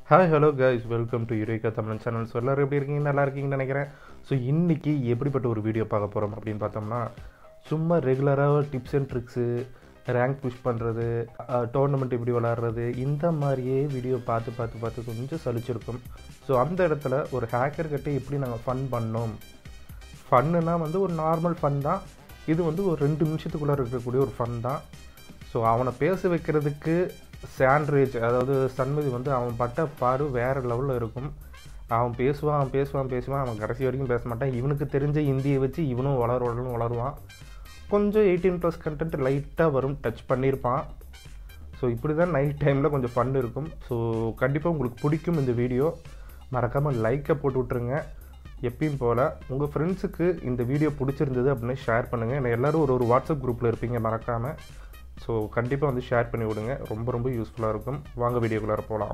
hi hello guys welcome to Eureka Tamil channel so எல்லோரும் எப்படி இருக்கீங்க நல்லா இருக்கீங்கன்னு நினைக்கிறேன் ஸோ இன்றைக்கி எப்படிப்பட்ட ஒரு வீடியோ பார்க்க போகிறோம் அப்படின்னு பார்த்தோம்னா சும்மா ரெகுலராக tips and tricks rank push பண்ணுறது டோர்னமெண்ட் எப்படி விளாட்றது இந்த மாதிரியே வீடியோ பார்த்து பார்த்து பார்த்து கொஞ்சம் சலிச்சிருக்கும் ஸோ அந்த இடத்துல ஒரு ஹேக்கர் கிட்ட எப்படி நாங்கள் ஃபன் பண்ணோம் ஃபன்னுனா வந்து ஒரு நார்மல் ஃபன் தான் இது வந்து ஒரு ரெண்டு நிமிஷத்துக்குள்ளே இருக்கக்கூடிய ஒரு ஃபன் தான் ஸோ அவனை பேச வைக்கிறதுக்கு சாண்ட்ரேஜ் அதாவது சன்மதி வந்து அவன் பட்ட பாடு வேறு லெவலில் இருக்கும் அவன் பேசுவான் அவன் பேசுவான் பேசுவான் அவன் கடைசி வரைக்கும் பேச மாட்டான் இவனுக்கு தெரிஞ்ச ஹிந்தியை வச்சு இவனும் வளர வளரும் வளருவான் கொஞ்சம் எயிட்டீன் ப்ளஸ் கண்டென்ட் லைட்டாக வரும் டச் பண்ணியிருப்பான் ஸோ இப்படி தான் நைட் டைமில் கொஞ்சம் ஃபன் இருக்கும் ஸோ கண்டிப்பாக உங்களுக்கு பிடிக்கும் இந்த வீடியோ மறக்காமல் லைக்கை போட்டு விட்ருங்க எப்பயும் போல் உங்கள் ஃப்ரெண்ட்ஸுக்கு இந்த வீடியோ பிடிச்சிருந்தது அப்படின்னு ஷேர் பண்ணுங்கள் ஏன்னா எல்லோரும் ஒரு ஒரு வாட்ஸ்அப் குரூப்பில் இருப்பீங்க மறக்காமல் ஸோ கண்டிப்பாக வந்து ஷேர் பண்ணி விடுங்க ரொம்ப ரொம்ப யூஸ்ஃபுல்லாக இருக்கும் வாங்க வீடியோக்குள்ளார போகலாம்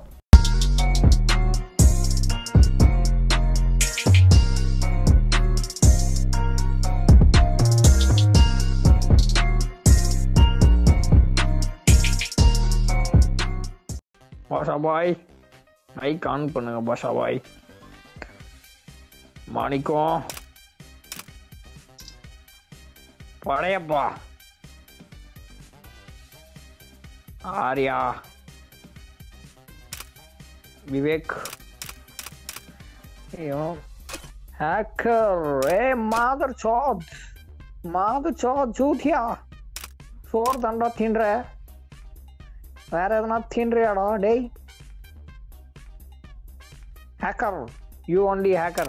பாஷா பாய் மைக் ஆன் பண்ணுங்க பாஷா பாய் மாணிக்கம் படையப்பா ஆர்யா விவேக் ஐயோ ஹேக்கர் ஏ மாதர் சோத் மாதர் சோத் ஜூதியா சோறு தண்டா தின்ற வேற எதனா தின்றியாடா டேய் ஹேக்கர் யூ ஒன்லி ஹேக்கர்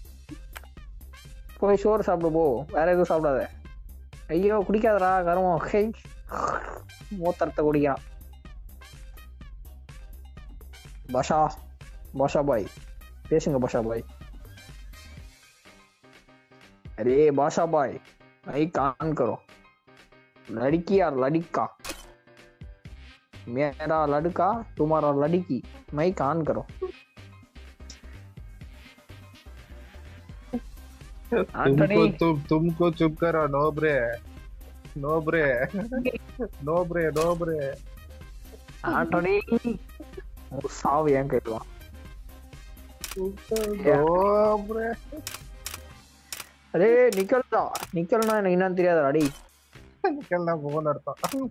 போய் சோறு சாப்பிடு போ வேற எதுவும் சாப்பிடாத ஐயோ குடிக்காதடா கருமம் ஹை மூத்தரத்தை குடிக்கிறான் பாஷா பாஷா பாய் பேசுங்க பாஷா பாய் अरे बाशा भाई माइक ऑन करो लड़की और लड़का मेरा लड़का तुम्हारा लड़की माइक ऑन करो आंटनी तुम तुमको चुप करो नो ब्रे नो ब्रे नो ब्रे नो ब्रे ஆண்டனி உன் சாவு ஏன் கேட்கலாம் नो ब्रे அரே நிக்கல்டா நிக்கல்னா எனக்கு என்னன்னு தெரியாதா அடி நிக்கல்னா போன அர்த்தம்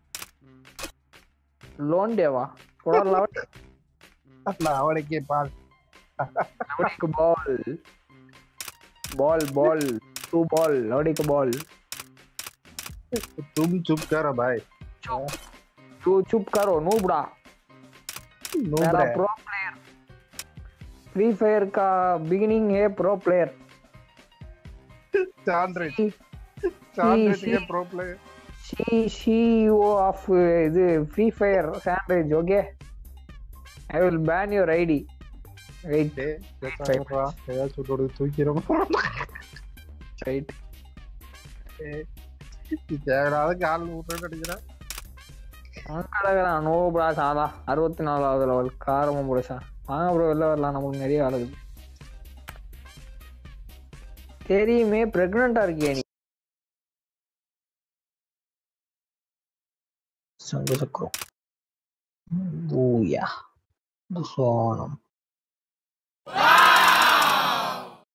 லோன் டேவா போடா லவட் அவனுக்கே பால் லவடிக்கு பால் பால் பால் டூ பால் லவடிக்கு பால் तुम चुप करो भाई तू चुप करो नूबड़ा नो मेरा ब्रे प्रो प्लेयर फ्री फायर का बिगिनिंग है प्रो प्लेयर சாண்ட்ரிச் சாண்ட்ரிச் के pro player C CEO of இது ஃப்ரீ ஃபயர் சாண்ட்ரேஜ் okay I will ban your ID right டேய் பேசாம ஏதாச்சும் ஒரு தூக்கிறோம் ரைட் தேவையில்லாத கால் விட்டுன்னு நினைக்கிறேன் அங்கடகிறான் நோ ப்ரா சாலா அறுபத்தி நாலாவது லெவல் காரமும் புடிச்சா வாங்க ப்ரோ வெளில வரலாம் நமக்கு நிறைய வேலை இருக்குது தெரியுமே பிரெக்னண்டா இருக்கியா நீ சங்கு சக்கரம் பூயா துசானம்